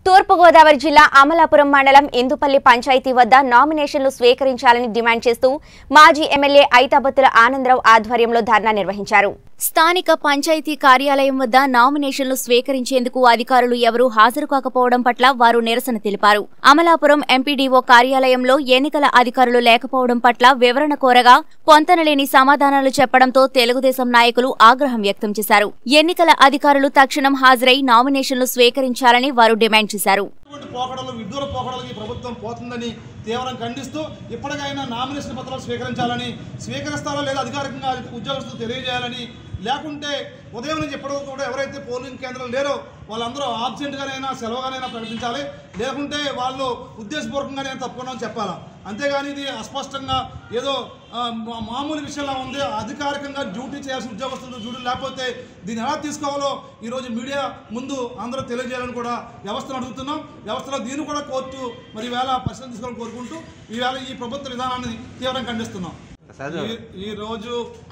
తూర్పుగోదావరి జిల్లా అమలాపురం మండలం ఇందుపల్లి పంచాయతీ వద్ద నామినేషన్లు స్వీకరించాలని డిమాండ్ చేస్తూ మాజీ ఎమ్మెల్యే ఐతాబత్తుల ఆనందరావు ఆధ్వర్యంలో ధర్నా నిర్వహించారు స్థానిక పంచాయతీ కార్యాలయం వద్ద నామినేషన్లు స్వీకరించేందుకు అధికారులు ఎవరూ హాజరు కాకపోవడం పట్ల వారు నిరసన తెలిపారు అమలాపురం ఎంపీడీఓ కార్యాలయంలో ఎన్నికల అధికారులు లేకపోవడం పట్ల వివరణ కోరగా పొంతనలేని సమాధానాలు చెప్పడంతో తెలుగుదేశం నాయకులు ఆగ్రహం వ్యక్తం చేశారు ఎన్నికల అధికారులు తక్షణం హాజరై నామినేషన్లు స్వీకరించాలని వారు డిమాండ్ చేశారు ఇటువంటి పోకడలు విడ్డూర పోకడలకి ప్రభుత్వం పోతుందని తీవ్రం ఖండిస్తూ ఇప్పటికైనా నామినేషన్ పత్రాలు స్వీకరించాలని స్వీకరిస్తారో లేదా అధికారికంగా ఉద్యోగస్తులు తెలియజేయాలని లేకుంటే ఉదయం నుంచి ఇప్పటివరకు కూడా ఎవరైతే పోలింగ్ కేంద్రాలు లేరో వాళ్ళందరూ ఆబ్సెంట్గానైనా సెలవుగానైనా ప్రకటించాలి లేకుంటే వాళ్ళు ఉద్దేశపూర్వకంగానే తప్పుకున్నామని చెప్పాలా అంతేగాని ఇది అస్పష్టంగా ఏదో ఆ, మా- మామూలు విషయంలా ఉంది అధికారికంగా డ్యూటీ చేయాల్సిన ఉద్యోగస్తులు డ్యూటీ లేకపోతే దీన్ని ఎలా తీసుకోవాలో ఈరోజు మీడియా ముందు అందరూ తెలియజేయాలని కూడా వ్యవస్థను అడుగుతున్నాం వ్యవస్థలో దీన్ని కూడా కోర్టు మరి ఈవేళ పరిశీలన తీసుకోవాలని కోరుకుంటూ ఈవేళ ఈ ప్రభుత్వ విధానాన్ని తీవ్రంగా ఖండిస్తున్నాం ఈ- ఈ రోజు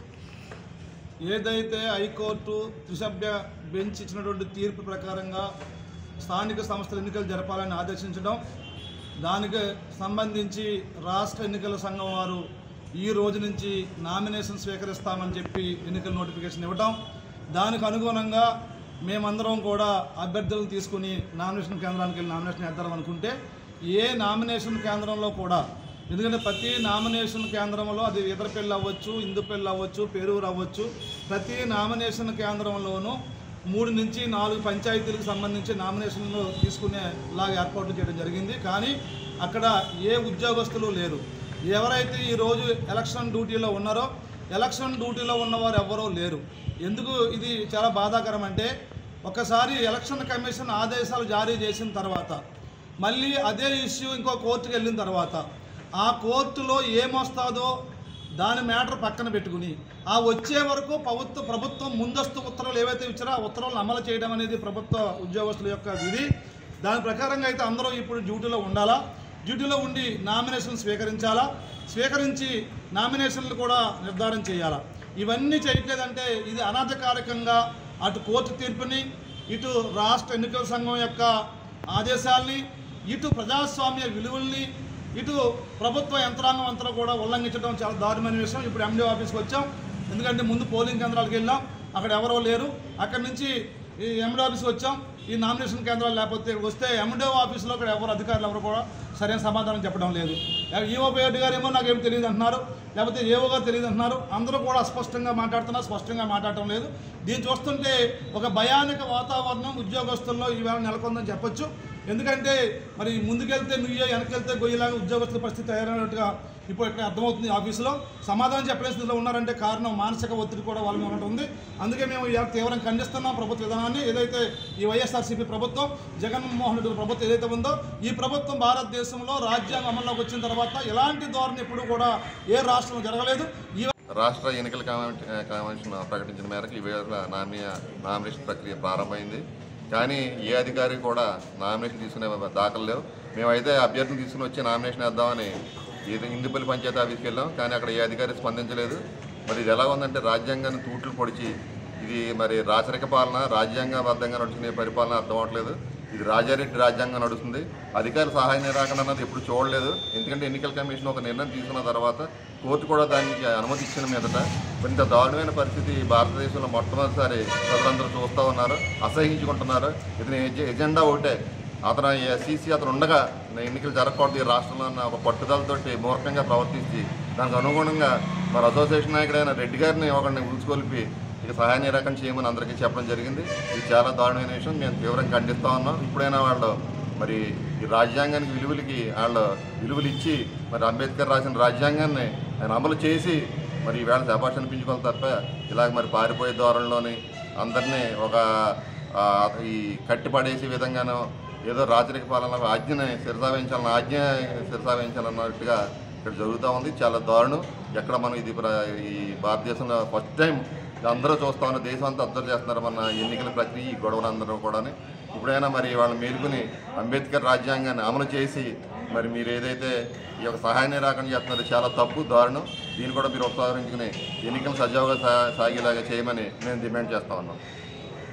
ఏదైతే హైకోర్టు త్రిసభ్య బెంచ్ ఇచ్చినటువంటి తీర్పు ప్రకారంగా స్థానిక సంస్థల ఎన్నికలు జరపాలని ఆదేశించడం దానికి సంబంధించి రాష్ట్ర ఎన్నికల సంఘం వారు ఈ రోజు నుంచి నామినేషన్ స్వీకరిస్తామని చెప్పి ఎన్నికల నోటిఫికేషన్ ఇవ్వడం దానికి అనుగుణంగా మేమందరం కూడా అభ్యర్థులను తీసుకుని నామినేషన్ కేంద్రానికి వెళ్ళి నామినేషన్ వేద్దాం అనుకుంటే ఏ నామినేషన్ కేంద్రంలో కూడా ఎందుకంటే ప్రతి నామినేషన్ కేంద్రంలో అది ఇతరపల్లి అవ్వచ్చు ఇందుపల్లి అవ్వచ్చు పేరూరు అవ్వచ్చు ప్రతి నామినేషన్ కేంద్రంలోనూ మూడు నుంచి నాలుగు పంచాయతీలకు సంబంధించి నామినేషన్లు తీసుకునేలాగా ఏర్పాట్లు చేయడం జరిగింది కానీ అక్కడ ఏ ఉద్యోగస్తులు లేరు ఎవరైతే ఈరోజు ఎలక్షన్ డ్యూటీలో ఉన్నారో ఎలక్షన్ డ్యూటీలో ఉన్నవారు ఎవ్వరూ లేరు ఎందుకు ఇది చాలా బాధాకరం అంటే ఒకసారి ఎలక్షన్ కమిషన్ ఆదేశాలు జారీ చేసిన తర్వాత మళ్ళీ అదే ఇష్యూ ఇంకో కోర్టుకు వెళ్ళిన తర్వాత ఆ కోర్టులో ఏమొస్తాదో దాని మ్యాటర్ పక్కన పెట్టుకుని ఆ వచ్చే వరకు ప్రభుత్వ ప్రభుత్వం ముందస్తు ఉత్తర్వులు ఏవైతే ఇచ్చారో ఆ ఉత్తర్వులను అమలు చేయడం అనేది ప్రభుత్వ ఉద్యోగస్తుల యొక్క విధి దాని ప్రకారంగా అయితే అందరూ ఇప్పుడు డ్యూటీలో ఉండాలా డ్యూటీలో ఉండి నామినేషన్లు స్వీకరించాలా స్వీకరించి నామినేషన్లు కూడా నిర్ధారణ చేయాలా ఇవన్నీ చేయట్లేదంటే ఇది అనధికారికంగా అటు కోర్టు తీర్పుని ఇటు రాష్ట్ర ఎన్నికల సంఘం యొక్క ఆదేశాల్ని ఇటు ప్రజాస్వామ్య విలువల్ని ఇటు ప్రభుత్వ యంత్రాంగం అంతా కూడా ఉల్లంఘించడం చాలా దారుణమైన విషయం ఇప్పుడు ఎండి ఆఫీస్కి వచ్చాం ఎందుకంటే ముందు పోలింగ్ కేంద్రాలకు వెళ్ళాం అక్కడ ఎవరో లేరు అక్కడి నుంచి ఈ ఎండి ఆఫీస్కి వచ్చాం ఈ నామినేషన్ కేంద్రాలు లేకపోతే ఇక్కడికి వస్తే ఎండిఓ ఆఫీస్లో ఇక్కడ ఎవరు అధికారులు ఎవరు కూడా సరైన సమాధానం చెప్పడం లేదు ఈఓ పేరెడ్డి గారు ఏమో నాకేం తెలియదు అంటున్నారు లేకపోతే ఏవో గారు తెలియదు అంటున్నారు అందరూ కూడా అస్పష్టంగా మాట్లాడుతున్నారు స్పష్టంగా మాట్లాడటం లేదు దీన్ని చూస్తుంటే ఒక భయానక వాతావరణం ఉద్యోగస్తుల్లో ఈవేళ నెలకొందని చెప్పొచ్చు ఎందుకంటే మరి ముందుకెళ్తే నుయ్యే వెనకెళ్తే గొయ్యిలాగా ఉద్యోగస్తుల పరిస్థితి తయారైనట్టుగా ఇప్పుడు ఇక్కడ అర్థమవుతుంది ఆఫీసులో సమాధానం చెప్పలేని స్థితిలో ఉన్నారంటే కారణం మానసిక ఒత్తిడి కూడా వాళ్ళ మీద ఉన్నట్టు ఉంది అందుకే మేము ఇవాళ తీవ్రంగా ఖండిస్తున్నాం ప్రభుత్వ విధానాన్ని ఏదైతే ఈ వైఎస్ఆర్సీపీ ప్రభుత్వం జగన్మోహన్ రెడ్డి ప్రభుత్వం ఏదైతే ఉందో ఈ ప్రభుత్వం భారతదేశంలో రాజ్యాంగం అమల్లోకి వచ్చిన తర్వాత ఎలాంటి ధోరణి ఎప్పుడు కూడా ఏ రాష్ట్రంలో జరగలేదు ఈ రాష్ట్ర ఎన్నికల కమిషన్ కమిషన్ ప్రకటించిన మేరకు ఇవాళ నామినే నామినేషన్ ప్రక్రియ ప్రారంభమైంది కానీ ఏ అధికారి కూడా నామినేషన్ తీసుకునే దాఖలు లేవు మేమైతే అభ్యర్థిని తీసుకుని వచ్చి నామినేషన్ వేద్దామని ఇది ఇందుపల్లి పంచాయతీ ఆఫీస్కి వెళ్ళాం కానీ అక్కడ ఏ అధికారి స్పందించలేదు మరి ఇది ఎలా ఉందంటే రాజ్యాంగాన్ని తూట్లు పొడిచి ఇది మరి రాచరిక పాలన రాజ్యాంగబద్ధంగా నడుచుకునే పరిపాలన అర్థం అవట్లేదు ఇది రాజారెడ్డి రాజ్యాంగం నడుస్తుంది అధికార సహాయ నిరాకరణ అన్నది ఎప్పుడు చూడలేదు ఎందుకంటే ఎన్నికల కమిషన్ ఒక నిర్ణయం తీసుకున్న తర్వాత కోర్టు కూడా దానికి అనుమతి ఇచ్చిన మీదట మరి ఇంత దారుణమైన పరిస్థితి భారతదేశంలో మొట్టమొదటిసారి ప్రజలందరూ చూస్తూ ఉన్నారు అసహించుకుంటున్నారు ఇతని ఎజె- ఎజెండా ఒకటే అతను ఎస్సీసీ అతను ఉండగా ఎన్నికలు జరగకూడదు ఈ రాష్ట్రంలో అన్న ఒక పట్టుదలతోటి మూర్ఖంగా ప్రవర్తించి దానికి అనుగుణంగా మరి అసోసియేషన్ నాయకుడైన రెడ్డి గారిని ఒకరిని ఉలుచుకొల్పి ఇక సహాయ నిరాకరణ చేయమని అందరికీ చెప్పడం జరిగింది ఇది చాలా దారుణమైన విషయం మేము తీవ్రంగా ఖండిస్తూ ఉన్నాం ఇప్పుడైనా వాళ్ళు మరి ఈ రాజ్యాంగానికి విలువలకి వాళ్ళు విలువలు ఇచ్చి మరి అంబేద్కర్ రాసిన రాజ్యాంగాన్ని ఆయన అమలు చేసి మరి ఈవేళ శభాష్ అనిపించుకోవాలి తప్ప ఇలాగ మరి పారిపోయే ధోరణిలోని అందరినీ ఒక ఆ, ఈ కట్టిపడేసే విధంగానో ఏదో రాజరిక పాలన ఆజ్ఞని శిరసావించాలన్న ఆజ్ఞ శిరసావించాలన్నట్టుగా ఇక్కడ జరుగుతూ ఉంది చాలా దారుణం ఎక్కడ మనం ఇది ప్ర- ఈ భారతదేశంలో ఫస్ట్ టైం అందరూ చూస్తా ఉన్న దేశం అంతా అబ్జర్వ్ చేస్తున్నారు మన ఎన్నికల ప్రక్రియ ఈ గొడవలందరూ కూడా ఇప్పుడైనా మరి వాళ్ళని మేలుకుని అంబేద్కర్ రాజ్యాంగాన్ని అమలు చేసి మరి మీరు ఏదైతే ఈ యొక్క సహాయ నిరాకరణ చేస్తున్నారో చాలా తప్పు దారుణం దీన్ని కూడా మీరు ఉపసంహరించుకుని ఎన్నికలు సజావుగా సా సాగేలాగా చేయమని మేము డిమాండ్ చేస్తా ఉన్నాం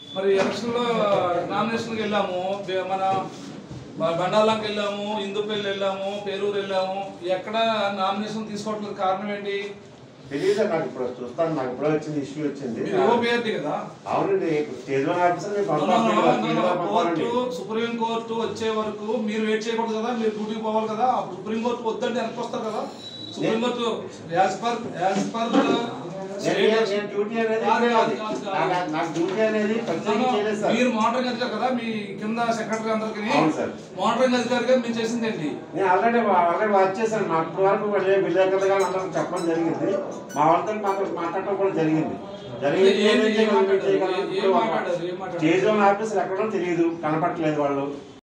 మరి ఎలక్షన్లో నామినేషన్కి వెళ్ళాము బే- మన బ- బండాలంకి వెళ్ళాము ఇందుపల్లి వెళ్ళాము పేరూరు వెళ్ళాము ఎక్కడ నామినేషన్ తీసుకోవట్లేదు కారణం ఏంటి తెలియదు సార్ నాకు ఇప్పుడు చూస్తాను నాకు ఇప్పుడు వచ్చింది ఇష్యూ వచ్చింది మీరు ఓపీఆర్టీ కదా అవునండి స్టేజ్ వన్ ఆఫీసర్ నేను అవునా, పంపాను అవునా, కదా, అవునా, ఫీల్డ్లో పంపానండి. కోర్టు సుప్రీం కోర్టు వచ్చే వరకు మీరు వెయిట్ చేయకూడదు కదా మీరు డ్యూటీకి పోవాలి కదా అప్పుడు సుప్రీం కోర్టు వద్దంటే వెనక్కి వస్తారు కదా supreme court as per as per నేను- నేను- నేను డ్యూటీ అనేది కాదు, లేదు. కాదు, కాదు, కాదు. నాకు- నాకు డ్యూటీ అనేది ప్రత్యేకంగా చేయలేదు సార్ మీరు మానిటరింగ్ అధికారి కదా మీ కింద సెక్రటరీ అందరికి అవును సార్. మానిటరింగ్ అధికారిగా మీరు చేసింది ఏంటి నేను ఆల్రెడీ ఆల్రెడీ వాచ్ చేశాను మా అప్పటి వరకు వెళ్ళి విలేకరులుగా అందరం చెప్పడం జరిగింది మా వాళ్ళతో మాతో మాట్లాడటం కూడా జరిగింది జరిగింది ఏం- ఏం ఏం చేయగలం, ఏం మాట్లాడారు? చేయగలం? ఏం ఇప్పుడు మాట్లాడారు? ఏం మాట్లాడారు? స్టేజ్ వన్ ఆఫీసర్ ఎక్కడో తెలియదు కనపడట్లేదు వాళ్ళు